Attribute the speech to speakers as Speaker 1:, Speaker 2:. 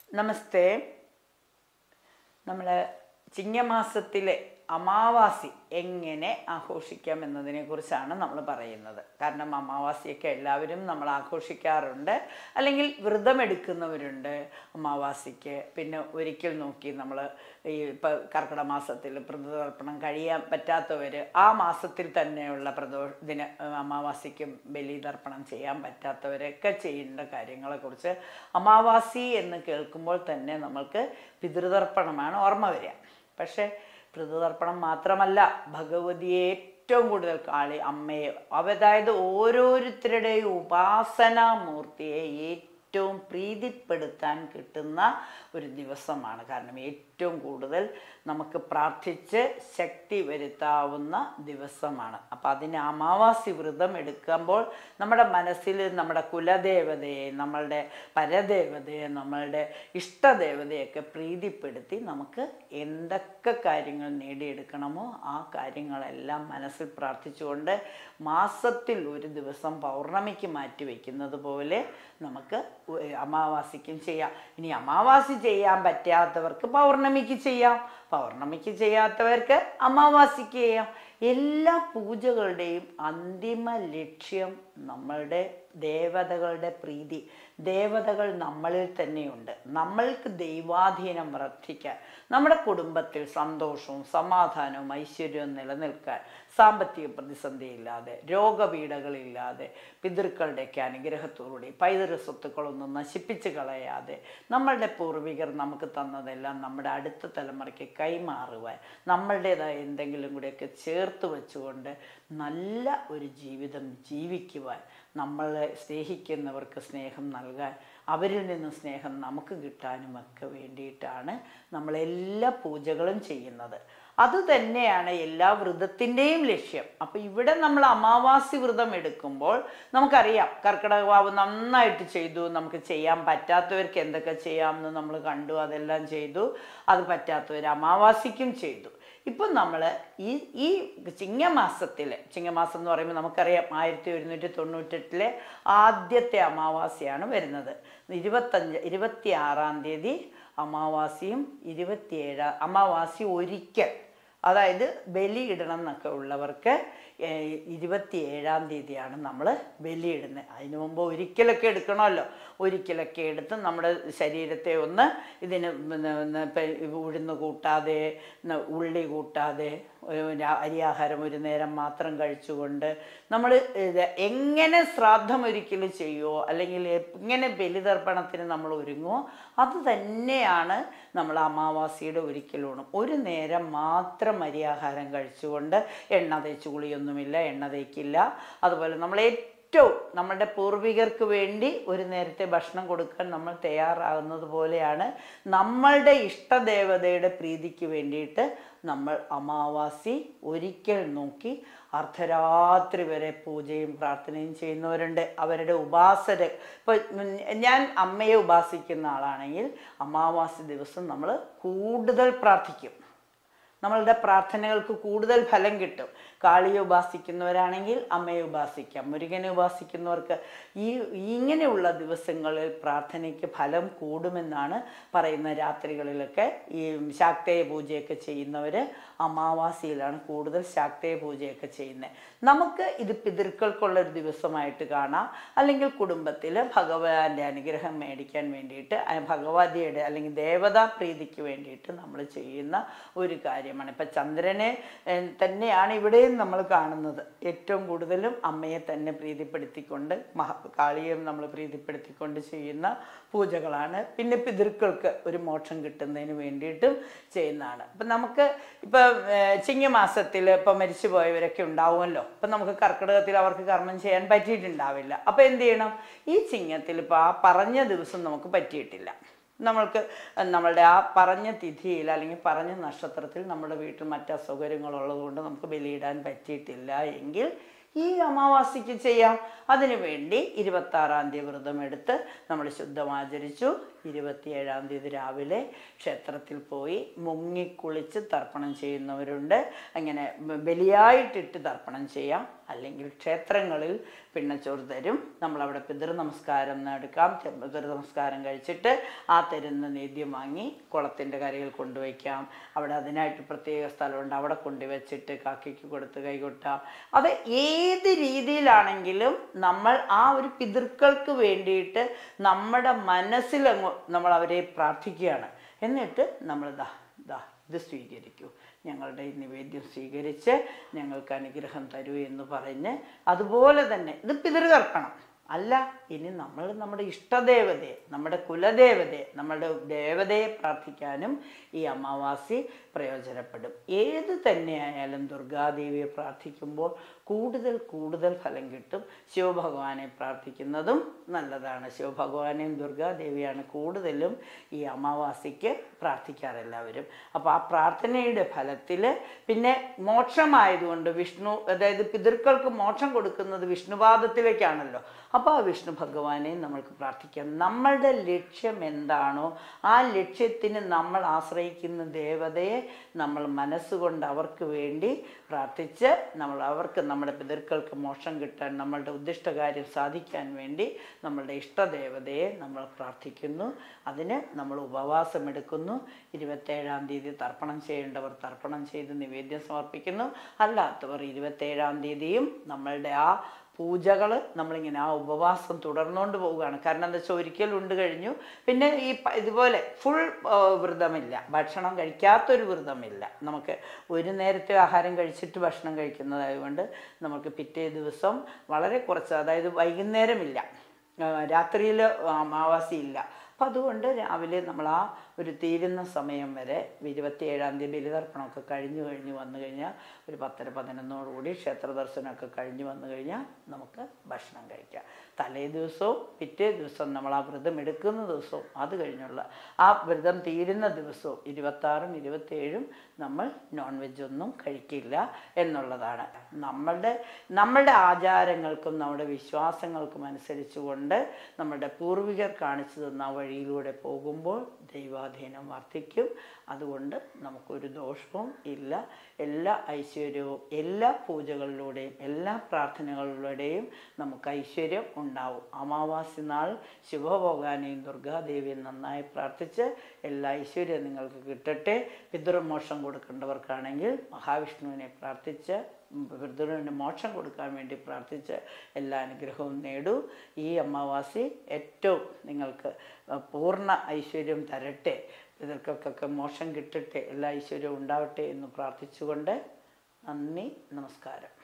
Speaker 1: നമസ്തേ നമ്മൾ ചിങ്ങമാസത്തിലെ അമാവാസി എങ്ങനെ ആഘോഷിക്കാം എന്നതിനെ കുറിച്ചാണ് നമ്മൾ പറയുന്നത് കാരണം അമാവാസിയൊക്കെ എല്ലാവരും നമ്മൾ ആഘോഷിക്കാറുണ്ട് അല്ലെങ്കിൽ വ്രതമെടുക്കുന്നവരുണ്ട് അമാവാസിക്ക് പിന്നെ ഒരിക്കൽ നോക്കി നമ്മൾ ഈ ഇപ്പം കർക്കിടക മാസത്തിൽ വ്രതതർപ്പണം കഴിയാൻ പറ്റാത്തവർ ആ മാസത്തിൽ തന്നെയുള്ള പ്രദോ ദിന അമാവാസിക്കും ബലിതർപ്പണം ചെയ്യാൻ പറ്റാത്തവരൊക്കെ ചെയ്യേണ്ട കാര്യങ്ങളെക്കുറിച്ച് അമാവാസി എന്ന് കേൾക്കുമ്പോൾ തന്നെ നമ്മൾക്ക് പിതൃതർപ്പണമാണ് ഓർമ്മ വരിക പക്ഷേ പിതൃതർപ്പണം മാത്രമല്ല ഭഗവതിയെ ഏറ്റവും കൂടുതൽ കാളി അമ്മയെ അതായത് ഓരോരുത്തരുടെയും ഉപാസനാമൂർത്തിയെ ഏറ്റവും പ്രീതിപ്പെടുത്താൻ കിട്ടുന്ന ഒരു ദിവസമാണ് കാരണം ഏറ്റവും കൂടുതൽ നമുക്ക് പ്രാർത്ഥിച്ച് ശക്തി വരുത്താവുന്ന ദിവസമാണ് അപ്പം അതിന് അമാവാസി വ്രതം എടുക്കുമ്പോൾ നമ്മുടെ മനസ്സിൽ നമ്മുടെ കുലദേവതയെ നമ്മളുടെ പരദേവതയെ നമ്മളുടെ ഇഷ്ടദേവതയൊക്കെ പ്രീതിപ്പെടുത്തി നമുക്ക് എന്തൊക്കെ കാര്യങ്ങൾ നേടിയെടുക്കണമോ ആ കാര്യങ്ങളെല്ലാം മനസ്സിൽ പ്രാർത്ഥിച്ചുകൊണ്ട് മാസത്തിൽ ഒരു ദിവസം പൗർണമിക്ക് മാറ്റി വയ്ക്കുന്നത് പോലെ നമുക്ക് അമാവാസിക്കും ചെയ്യാം ഇനി അമാവാസി ചെയ്യാൻ പറ്റാത്തവർക്ക് പൗർണമിക്ക് ചെയ്യാം പൗർണമിക്ക് ചെയ്യാത്തവർക്ക് അമാവാസിക്ക് ചെയ്യാം എല്ലാ പൂജകളുടെയും അന്തിമ ലക്ഷ്യം നമ്മളുടെ ദേവതകളുടെ പ്രീതി ദേവതകൾ നമ്മളിൽ തന്നെയുണ്ട് നമ്മൾക്ക് ദൈവാധീനം വർദ്ധിക്കാൻ നമ്മുടെ കുടുംബത്തിൽ സന്തോഷവും സമാധാനവും ഐശ്വര്യവും നിലനിൽക്കാൻ സാമ്പത്തിക പ്രതിസന്ധിയില്ലാതെ രോഗപീഠകളില്ലാതെ പിതൃക്കളുടെയൊക്കെ അനുഗ്രഹത്തോടുകൂടി പൈതൃ സ്വത്തുക്കളൊന്നും നശിപ്പിച്ച് കളയാതെ നമ്മളുടെ പൂർവികർ നമുക്ക് തന്നതെല്ലാം നമ്മുടെ അടുത്ത തലമുറയ്ക്ക് കൈമാറുവാൻ നമ്മളുടേതായ എന്തെങ്കിലും കൂടെയൊക്കെ ചേർത്ത് വെച്ചുകൊണ്ട് നല്ല ഒരു ജീവിതം ജീവിക്കുവാൻ നമ്മളെ സ്നേഹിക്കുന്നവർക്ക് സ്നേഹം നൽകാൻ അവരിൽ നിന്ന് സ്നേഹം നമുക്ക് കിട്ടാനും ഒക്കെ വേണ്ടിയിട്ടാണ് നമ്മളെല്ലാ പൂജകളും ചെയ്യുന്നത് അത് തന്നെയാണ് എല്ലാ വ്രതത്തിൻ്റെയും ലക്ഷ്യം അപ്പം ഇവിടെ നമ്മൾ അമാവാസി വ്രതം എടുക്കുമ്പോൾ നമുക്കറിയാം കർക്കിടകവാവ് നന്നായിട്ട് ചെയ്തു നമുക്ക് ചെയ്യാൻ പറ്റാത്തവർക്ക് എന്തൊക്കെ ചെയ്യാമെന്ന് നമ്മൾ കണ്ടു അതെല്ലാം ചെയ്തു അത് പറ്റാത്തവർ അമാവാസിക്കും ചെയ്തു ഇപ്പം നമ്മൾ ഈ ഈ ചിങ്ങമാസത്തിൽ ചിങ്ങമാസം എന്ന് പറയുമ്പോൾ നമുക്കറിയാം ആയിരത്തി ഒരുന്നൂറ്റി തൊണ്ണൂറ്റെട്ടിലെ ആദ്യത്തെ അമാവാസിയാണ് വരുന്നത് ഇരുപത്തഞ്ച് ഇരുപത്തി ആറാം തീയതി അമാവാസിയും ഇരുപത്തിയേഴാം അമാവാസി ഒരിക്കൽ അതായത് ബലിയിടണം എന്നൊക്കെ ഉള്ളവർക്ക് ഇരുപത്തിയേഴാം തീയതിയാണ് നമ്മൾ ബലിയിടുന്നത് അതിനു മുമ്പ് ഒരിക്കലൊക്കെ എടുക്കണമല്ലോ ഒരിക്കലൊക്കെ എടുത്ത് നമ്മുടെ ശരീരത്തെ ഒന്ന് ഇതിന് ഉഴുന്ന് കൂട്ടാതെ ഉള്ളി കൂട്ടാതെ അരിയാഹാരം ഒരു നേരം മാത്രം കഴിച്ചുകൊണ്ട് നമ്മൾ എങ്ങനെ ശ്രാദ്ധം ഒരിക്കലും ചെയ്യുമോ അല്ലെങ്കിൽ എങ്ങനെ ബലിതർപ്പണത്തിന് നമ്മൾ ഒരുങ്ങുമോ അത് തന്നെയാണ് നമ്മൾ അമാവാസിയുടെ ഒരിക്കലൂണും ഒരു നേരം മാത്രം അരിയാഹാരം കഴിച്ചുകൊണ്ട് എണ്ണ തേച്ച് കുളിയൊന്നുമില്ല എണ്ണ തേക്കില്ല അതുപോലെ നമ്മൾ ഏറ്റവും നമ്മുടെ പൂർവികർക്ക് വേണ്ടി ഒരു നേരത്തെ ഭക്ഷണം കൊടുക്കാൻ നമ്മൾ തയ്യാറാകുന്നത് പോലെയാണ് നമ്മളുടെ ഇഷ്ടദേവതയുടെ പ്രീതിക്ക് വേണ്ടിയിട്ട് നമ്മൾ അമാവാസി ഒരിക്കൽ നോക്കി അർദ്ധരാത്രി വരെ പൂജയും പ്രാർത്ഥനയും ചെയ്യുന്നവരുണ്ട് അവരുടെ ഉപാസന ഇപ്പോൾ ഞാൻ അമ്മയെ ഉപാസിക്കുന്ന ആളാണെങ്കിൽ അമാവാസി ദിവസം നമ്മൾ കൂടുതൽ പ്രാർത്ഥിക്കും നമ്മളുടെ പ്രാർത്ഥനകൾക്ക് കൂടുതൽ ഫലം കിട്ടും കാളിയെ ഉപാസിക്കുന്നവരാണെങ്കിൽ അമ്മയെ ഉപാസിക്കാം മുരുകനെ ഉപാസിക്കുന്നവർക്ക് ഈ ഇങ്ങനെയുള്ള ദിവസങ്ങളിൽ പ്രാർത്ഥനയ്ക്ക് ഫലം കൂടുമെന്നാണ് പറയുന്ന രാത്രികളിലൊക്കെ ഈ ശാക്തേയ പൂജയൊക്കെ ചെയ്യുന്നവർ അമാവാസിയിലാണ് കൂടുതൽ ശാക്തേയ പൂജയൊക്കെ ചെയ്യുന്നത് നമുക്ക് ഇത് പിതൃക്കൾക്കുള്ള ഒരു ദിവസമായിട്ട് കാണാം അല്ലെങ്കിൽ കുടുംബത്തിൽ ഭഗവാന്റെ അനുഗ്രഹം മേടിക്കാൻ വേണ്ടിയിട്ട് ഭഗവതിയുടെ അല്ലെങ്കിൽ ദേവതാ പ്രീതിക്ക് വേണ്ടിയിട്ട് നമ്മൾ ചെയ്യുന്ന ഒരു കാര്യമാണ് ഇപ്പം ചന്ദ്രനെ തന്നെയാണ് ഇവിടെയും നമ്മൾ കാണുന്നത് ഏറ്റവും കൂടുതലും അമ്മയെ തന്നെ പ്രീതിപ്പെടുത്തിക്കൊണ്ട് മഹ കാളിയെയും നമ്മൾ പ്രീതിപ്പെടുത്തിക്കൊണ്ട് ചെയ്യുന്ന പൂജകളാണ് പിന്നെ പിതൃക്കൾക്ക് ഒരു മോക്ഷം കിട്ടുന്നതിന് വേണ്ടിയിട്ടും ചെയ്യുന്നതാണ് അപ്പം നമുക്ക് ഇപ്പം ചിങ്ങമാസത്തിൽ ഇപ്പം മരിച്ചു പോയവരൊക്കെ ഉണ്ടാവുമല്ലോ അപ്പം നമുക്ക് കർക്കിടകത്തിൽ അവർക്ക് കർമ്മം ചെയ്യാൻ പറ്റിയിട്ടുണ്ടാവില്ല അപ്പം എന്ത് ചെയ്യണം ഈ ചിങ്ങത്തിൽ ഇപ്പോൾ ആ പറഞ്ഞ ദിവസം നമുക്ക് പറ്റിയിട്ടില്ല നമ്മൾക്ക് നമ്മളുടെ ആ പറഞ്ഞ തിഥിയിൽ അല്ലെങ്കിൽ പറഞ്ഞ നക്ഷത്രത്തിൽ നമ്മുടെ വീട്ടിൽ മറ്റ് അസൗകര്യങ്ങളുള്ളത് കൊണ്ട് നമുക്ക് ബലിയിടാൻ പറ്റിയിട്ടില്ല എങ്കിൽ ഈ അമാവാസിക്ക് ചെയ്യാം അതിനു വേണ്ടി ഇരുപത്തി ആറാം തീയതി വ്രതം എടുത്ത് നമ്മൾ ശുദ്ധമാചരിച്ചു ഇരുപത്തിയേഴാം തീയതി രാവിലെ ക്ഷേത്രത്തിൽ പോയി മുങ്ങിക്കുളിച്ച് തർപ്പണം ചെയ്യുന്നവരുണ്ട് അങ്ങനെ ബ- ബലിയായിട്ടിട്ട് തർപ്പണം ചെയ്യാം അല്ലെങ്കിൽ ക്ഷേത്രങ്ങളിൽ പിണ്ണച്ചോറ് തരും നമ്മളവിടെ പിതൃ നമസ്കാരം നടക്കാം ചെ- പിതൃ നമസ്കാരം കഴിച്ചിട്ട് ആ തരുന്ന നേദ്യം വാങ്ങി കുളത്തിൻ്റെ കരയിൽ കൊണ്ടുവയ്ക്കാം അവിടെ അതിനായിട്ട് പ്രത്യേക സ്ഥലമുണ്ട് അവിടെ കൊണ്ടുവച്ചിട്ട് കാക്കയ്ക്ക് കൊടുത്ത് കൈകൊട്ടാം അത് ഏത് രീതിയിലാണെങ്കിലും നമ്മൾ ആ ഒരു പിതൃക്കൾക്ക് വേണ്ടിയിട്ട് നമ്മുടെ മനസ്സിലങ്ങ് നമ്മൾ അവരെ പ്രാർത്ഥിക്കുകയാണ് എന്നിട്ട് നമ്മൾ ദാ ദാ ഇത് സ്വീകരിക്കൂ ഞങ്ങളുടെ ഈ നിവേദ്യം സ്വീകരിച്ച് ഞങ്ങൾക്ക് അനുഗ്രഹം തരൂ എന്ന് പറഞ്ഞ് അതുപോലെ തന്നെ ഇത് പിതൃകർപ്പണം അല്ല ഇനി നമ്മൾ നമ്മുടെ ഇഷ്ടദേവതയെ നമ്മുടെ കുലദേവതയെ നമ്മുടെ ദേവതയെ പ്രാർത്ഥിക്കാനും ഈ അമാവാസി പ്രയോജനപ്പെടും ഏത് തന്നെയായാലും ദുർഗാദേവിയെ പ്രാർത്ഥിക്കുമ്പോൾ കൂടുതൽ കൂടുതൽ ഫലം കിട്ടും ശിവഭഗവാനെ പ്രാർത്ഥിക്കുന്നതും നല്ലതാണ് ശിവഭഗവാനെയും ദുർഗാദേവിയാണ് കൂടുതലും ഈ അമാവാസിക്ക് പ്രാർത്ഥിക്കാറ് എല്ലാവരും അപ്പോൾ ആ പ്രാർത്ഥനയുടെ ഫലത്തിൽ പിന്നെ മോക്ഷമായതുകൊണ്ട് വിഷ്ണു അതായത് പിതൃക്കൾക്ക് മോക്ഷം കൊടുക്കുന്നത് വിഷ്ണുപാദത്തിലേക്കാണല്ലോ അപ്പോൾ ആ വിഷ്ണു ഭഗവാനെ നമ്മൾക്ക് പ്രാർത്ഥിക്കാം നമ്മളുടെ ലക്ഷ്യം എന്താണോ ആ ലക്ഷ്യത്തിന് നമ്മൾ ആശ്രയിക്കുന്ന ദേവതയെ നമ്മൾ മനസ്സുകൊണ്ട് അവർക്ക് വേണ്ടി പ്രാർത്ഥിച്ച് നമ്മൾ അവർക്ക് നമ്മുടെ പിതൃക്കൾക്ക് മോക്ഷം കിട്ടാൻ നമ്മളുടെ ഉദ്ദിഷ്ടകാര്യം സാധിക്കാൻ വേണ്ടി നമ്മളുടെ ഇഷ്ടദേവതയെ നമ്മൾ പ്രാർത്ഥിക്കുന്നു അതിന് നമ്മൾ ഉപവാസം എടുക്കുന്നു ഇരുപത്തേഴാം തീയതി തർപ്പണം ചെയ്യേണ്ടവർ തർപ്പണം ചെയ്ത് നിവേദ്യം സമർപ്പിക്കുന്നു അല്ലാത്തവർ ഇരുപത്തേഴാം തീയതിയും നമ്മളുടെ ആ പൂജകൾ നമ്മളിങ്ങനെ ആ ഉപവാസം തുടർന്നുകൊണ്ട് പോവുകയാണ് കാരണം എന്താ വെച്ചാൽ ഒരിക്കൽ ഉണ്ട് കഴിഞ്ഞു പിന്നെ ഈ പ- ഇതുപോലെ ഫുൾ വ്രതമില്ല ഭക്ഷണം കഴിക്കാത്തൊരു വ്രതമില്ല നമുക്ക് ഒരു നേരത്തെ ആഹാരം കഴിച്ചിട്ട് ഭക്ഷണം കഴിക്കുന്നതായതുകൊണ്ട് നമുക്ക് പിറ്റേ ദിവസം വളരെ കുറച്ച് അതായത് വൈകുന്നേരമില്ല രാത്രിയിൽ അമാവാസി ഇല്ല അപ്പം അതുകൊണ്ട് രാവിലെ നമ്മൾ ആ ഒരു തീരുന്ന സമയം വരെ ഇരുപത്തിയേഴാം തീയതി ബലിതർപ്പണമൊക്കെ കഴിഞ്ഞു കഴിഞ്ഞ് വന്നു കഴിഞ്ഞാൽ ഒരു പത്തര പതിനൊന്നോടുകൂടി ക്ഷേത്ര ദർശനമൊക്കെ കഴിഞ്ഞ് വന്നു കഴിഞ്ഞാൽ നമുക്ക് ഭക്ഷണം കഴിക്കാം തലേ ദിവസവും പിറ്റേ ദിവസവും നമ്മൾ ആ വ്രതം എടുക്കുന്ന ദിവസവും അത് കഴിഞ്ഞുള്ള ആ വ്രതം തീരുന്ന ദിവസവും ഇരുപത്താറും ഇരുപത്തേഴും നമ്മൾ നോൺ വെജ് ഒന്നും കഴിക്കില്ല എന്നുള്ളതാണ് നമ്മളുടെ നമ്മളുടെ ആചാരങ്ങൾക്കും നമ്മുടെ വിശ്വാസങ്ങൾക്കും അനുസരിച്ചുകൊണ്ട് നമ്മുടെ പൂർവികർ കാണിച്ചു തന്ന ആ വഴിയിലൂടെ പോകുമ്പോൾ ദൈവാധീനം വർദ്ധിക്കും അതുകൊണ്ട് നമുക്കൊരു ദോഷവും ഇല്ല എല്ലാ ഐശ്വര്യവും എല്ലാ പൂജകളിലൂടെയും എല്ലാ പ്രാർത്ഥനകളിലൂടെയും നമുക്ക് ഐശ്വര്യം ഉണ്ടാവും അമാവാസി നാൾ ശുഭഭോഗാനെയും ദുർഗാദേവിയും നന്നായി പ്രാർത്ഥിച്ച് എല്ലാ ഐശ്വര്യവും നിങ്ങൾക്ക് കിട്ടട്ടെ പിതൃമോക്ഷം കൊടുക്കേണ്ടവർക്കാണെങ്കിൽ മഹാവിഷ്ണുവിനെ പ്രാർത്ഥിച്ച് പിതൃവിന് മോക്ഷം കൊടുക്കാൻ വേണ്ടി പ്രാർത്ഥിച്ച് എല്ലാ അനുഗ്രഹവും നേടൂ ഈ അമാവാസി ഏറ്റവും നിങ്ങൾക്ക് പൂർണ്ണ ഐശ്വര്യം തരട്ടെ പിതൃക്കൾക്കൊക്കെ മോക്ഷം കിട്ടട്ടെ എല്ലാ ഐശ്വര്യവും ഉണ്ടാവട്ടെ എന്ന് പ്രാർത്ഥിച്ചുകൊണ്ട് നന്ദി നമസ്കാരം